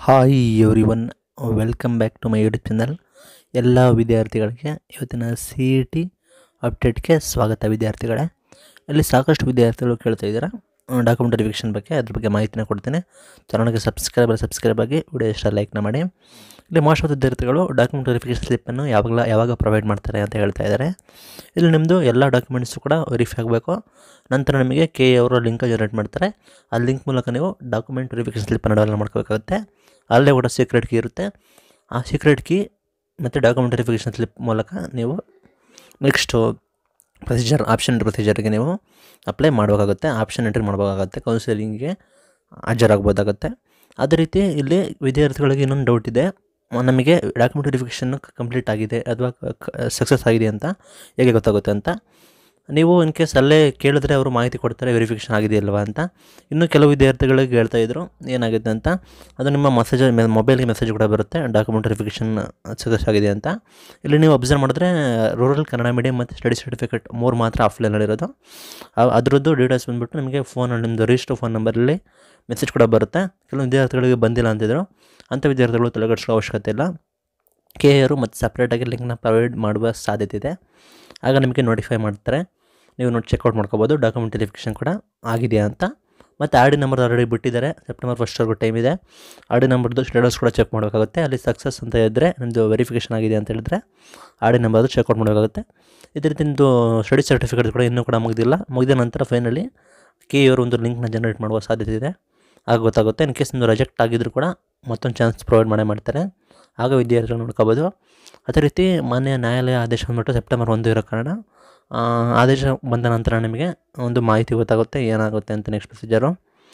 hi everyone welcome back to my YouTube channel ಎಲ್ಲ ವಿದ್ಯಾರ್ಥಿಗಳಿಗೆ ಇವತ್ತಿನ ಸಿ ಇ ಟಿ ಅಪ್ಡೇಟ್ಗೆ ಸ್ವಾಗತ ವಿದ್ಯಾರ್ಥಿಗಳೇ ಇಲ್ಲಿ ಸಾಕಷ್ಟು ವಿದ್ಯಾರ್ಥಿಗಳು ಕೇಳ್ತಾ ಇದ್ದೀರಾ ಡಾಕ್ಯುಮೆಂಟ್ ವೆರಿಫಿಕೇಷನ್ ಬಗ್ಗೆ ಅದ್ರ ಬಗ್ಗೆ ಮಾಹಿತಿನ ಕೊಡ್ತೇನೆ ಚಾನಲ್ಗೆ ಸಬ್ಸ್ಕ್ರೈಬರ್ ಸಬ್ಸ್ಕ್ರೈಬ್ ಆಗಿ ವಿಡಿಯೋ ಇಷ್ಟ ಲೈಕ್ನ ಮಾಡಿ ಇಲ್ಲಿ ಮೋಸ್ಟ್ ಆಫ್ ವಿದ್ಯಾರ್ಥಿಗಳು ಡಾಕ್ಯುಮೆಂಟ್ ವೆರಿಫಿಕೇಷನ್ ಸ್ಲಿಪ್ಪನ್ನು ಯಾವಾಗಲ ಯಾವಾಗ ಪ್ರೊವೈಡ್ ಮಾಡ್ತಾರೆ ಅಂತ ಹೇಳ್ತಾ ಇದ್ದಾರೆ ಇಲ್ಲಿ ನಿಮ್ಮದು ಎಲ್ಲ ಡಾಕ್ಯುಮೆಂಟ್ಸು ಕೂಡ ವೆರಿಫೈ ಆಗಬೇಕು ನಂತರ ನಿಮಗೆ ಕೆ ಅವರು ಲಿಂಕ್ ಜನರೇಟ್ ಮಾಡ್ತಾರೆ ಆ ಲಿಂಕ್ ಮೂಲಕ ನೀವು ಡಾಕ್ಯುಮೆಂಟ್ ವೆರಿಫಿಕೇಷನ್ ಸ್ಲಿಪ್ಪನ್ನು ಡೌನ್ಲೋಡ್ ಮಾಡ್ಕೋಬೇಕಾಗುತ್ತೆ ಅಲ್ಲೇ ಕೂಡ ಸೀಕ್ರೆಟ್ ಕೀ ಇರುತ್ತೆ ಆ ಸೀಕ್ರೆಟ್ ಕೀ ಮತ್ತು ಡಾಕ್ಯುಮೆಂಟ್ ವೆರಿಫಿಕೇಷನ್ ಸ್ಲಿಪ್ ಮೂಲಕ ನೀವು ನೆಕ್ಸ್ಟು ಪ್ರೊಸೀಜರ್ ಆಪ್ಷನ್ ಪ್ರೊಸೀಜರ್ಗೆ ನೀವು ಅಪ್ಲೈ ಮಾಡಬೇಕಾಗುತ್ತೆ ಆಪ್ಷನ್ ಎಂಟ್ರಿ ಮಾಡಬೇಕಾಗುತ್ತೆ ಕೌನ್ಸಿಲಿಂಗ್ಗೆ ಹಾಜರಾಗ್ಬೋದಾಗುತ್ತೆ ಅದೇ ರೀತಿ ಇಲ್ಲಿ ವಿದ್ಯಾರ್ಥಿಗಳಿಗೆ ಇನ್ನೊಂದು ಡೌಟ್ ಇದೆ ಮ- ನಮಗೆ ಡಾಕ್ಯುಮೆಂಟ್ ವೆರಿಫಿಕೇಷನ್ ಕಂಪ್ಲೀಟ್ ಆಗಿದೆ ಅಥವಾ ಸಕ್ಸಸ್ ಆಗಿದೆ ಅಂತ ಹೇಗೆ ಗೊತ್ತಾಗುತ್ತೆ ಅಂತ ನೀವು ಇನ್ ಕೇಸ್ ಅಲ್ಲೇ ಕೇಳಿದ್ರೆ ಅವರು ಮಾಹಿತಿ ಕೊಡ್ತಾರೆ ವೆರಿಫಿಕೇಷನ್ ಆಗಿದೆಯಲ್ವಾ ಅಂತ ಇನ್ನು ಕೆಲವು ವಿದ್ಯಾರ್ಥಿಗಳಿಗೆ ಹೇಳ್ತಾ ಇದ್ರು ಏನಾಗಿದೆ ಅಂತ ಅದು ನಿಮ್ಮ ಮೆಸೇಜ್ ಮೊಬೈಲ್ಗೆ ಮೆಸೇಜ್ ಕೂಡ ಬರುತ್ತೆ ಡಾಕ್ಯುಮೆಂಟ್ ವೆರಿಫಿಕೇಷನ್ ಸಕ್ಸಸ್ ಆಗಿದೆ ಅಂತ ಇಲ್ಲಿ ನೀವು ಅಬ್ಸರ್ವ್ ಮಾಡಿದ್ರೆ ರೂರಲ್ ಕನ್ನಡ ಮೀಡಿಯಂ ಮತ್ತು ಸ್ಟಡಿ ಸರ್ಟಿಫಿಕೇಟ್ ಮೂರು ಮಾತ್ರ ಆಫ್ಲೈನಲ್ಲಿರೋದು ಆ- ಅದರದ್ದು ಡೀಟೇಲ್ಸ್ ಬಂದುಬಿಟ್ಟು ನಿಮಗೆ ಫೋನ್ ನಿಮ್ಮದು ರಿಜಿಸ್ಟರ್ ಫೋನ್ ನಂಬರಲ್ಲಿ ಮೆಸೇಜ್ ಕೂಡ ಬರುತ್ತೆ ಕೆಲವು ವಿದ್ಯಾರ್ಥಿಗಳಿಗೆ ಬಂದಿಲ್ಲ ಅಂತಿದ್ರು ಅಂಥ ವಿದ್ಯಾರ್ಥಿಗಳು ತಲೆಗಡಿಸೋ ಅವಶ್ಯಕತೆ ಇಲ್ಲ ಕೆ ಆರು ಮತ್ತು ಸಪ್ರೇಟಾಗಿ ಲಿಂಕ್ನ ಪ್ರೊವೈಡ್ ಮಾಡುವ ಸಾಧ್ಯತೆ ಇದೆ ಆಗ ನಿಮಗೆ ನೋಟಿಫೈ ಮಾಡ್ತಾರೆ ನೀವು ನೋಡಿ ಚೆಕ್ಔಟ್ ಮಾಡ್ಕೋಬೋದು ಡಾಕ್ಯುಮೆಂಟ್ ವೆರಿಫಿಕೇಷನ್ ಕೂಡ ಆಗಿದೆಯಾ ಅಂತ ಮತ್ತು ಆರ್ ಡಿ ನಂಬರ್ ಆಲ್ರೆಡಿ ಬಿಟ್ಟಿದ್ದಾರೆ ಸೆಪ್ಟೆಂಬರ್ ಫಸ್ಟ್ವರೆಗೂ ಟೈಮ್ ಇದೆ ಆರ್ ಡಿ ನಂಬರ್ದು ಸ್ಟೇಟಸ್ ಕೂಡ ಚೆಕ್ ಮಾಡಬೇಕಾಗುತ್ತೆ ಅಲ್ಲಿ ಸಕ್ಸಸ್ ಅಂತ ಇದ್ದರೆ ನಿಮ್ಮದು ವೆರಿಫಿಕೇಷನ್ ಆಗಿದೆ ಅಂತ ಹೇಳಿದ್ರೆ ಆರ್ ಡಿ ನಂಬರ್ದು ಚೆಕ್ಔಟ್ ಮಾಡಬೇಕಾಗುತ್ತೆ ಇದೇ ರೀತಿ ನಿಮ್ಮದು ಸ್ಟಡಿ ಸರ್ಟಿಫಿಕೇಟ್ ಕೂಡ ಇನ್ನೂ ಕೂಡ ಮುಗಿದಿಲ್ಲ ಮುಗಿದ ನಂತರ ಫೈನಲಿ ಕೆ ಅವರು ಒಂದು ಲಿಂಕ್ನ ಜನರೇಟ್ ಮಾಡುವ ಸಾಧ್ಯತೆ ಇದೆ ಆಗ ಗೊತ್ತಾಗುತ್ತೆ ಇನ್ ಕೇಸ್ ನಿಮ್ಮದು ರಿಜೆಕ್ಟ್ ಆಗಿದ್ರು ಕೂಡ ಮತ್ತೊಂದು ಚಾನ್ಸ್ ಪ್ರೊವೈಡ್ ಮಾಡೇ ಮಾಡ್ತಾರೆ ಆಗ ವಿದ್ಯಾರ್ಥಿಗಳು ನೋಡ್ಕೋಬೋದು ಅದೇ ರೀತಿ ಮಾನ್ಯ ನ್ಯಾಯಾಲಯ ಆದೇಶ ಬಂದ್ಬಿಟ್ಟು ಸೆಪ್ಟೆಂಬರ್ ಒಂದು ಇರೋ ಕಾರಣ ಆ, ಆದೇಶ ಬಂದ ನಂತರ ನಿಮಗೆ ಒಂದು ಮಾಹಿತಿ ಗೊತ್ತಾಗುತ್ತೆ ಏನಾಗುತ್ತೆ ಅಂತ ನೆಕ್ಸ್ಟ್ ಪ್ರೊಸೀಜರು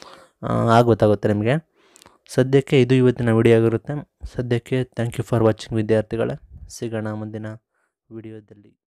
ಆಗ ಗೊತ್ತಾಗುತ್ತೆ ನಿಮಗೆ ಸದ್ಯಕ್ಕೆ ಇದು ಇವತ್ತಿನ ವಿಡಿಯೋ ಆಗಿರುತ್ತೆ ಸದ್ಯಕ್ಕೆ ಥ್ಯಾಂಕ್ ಯು ಫಾರ್ ವಾಚಿಂಗ್ ವಿದ್ಯಾರ್ಥಿಗಳೇ ಸಿಗೋಣ ಮುಂದಿನ ವಿಡಿಯೋದಲ್ಲಿ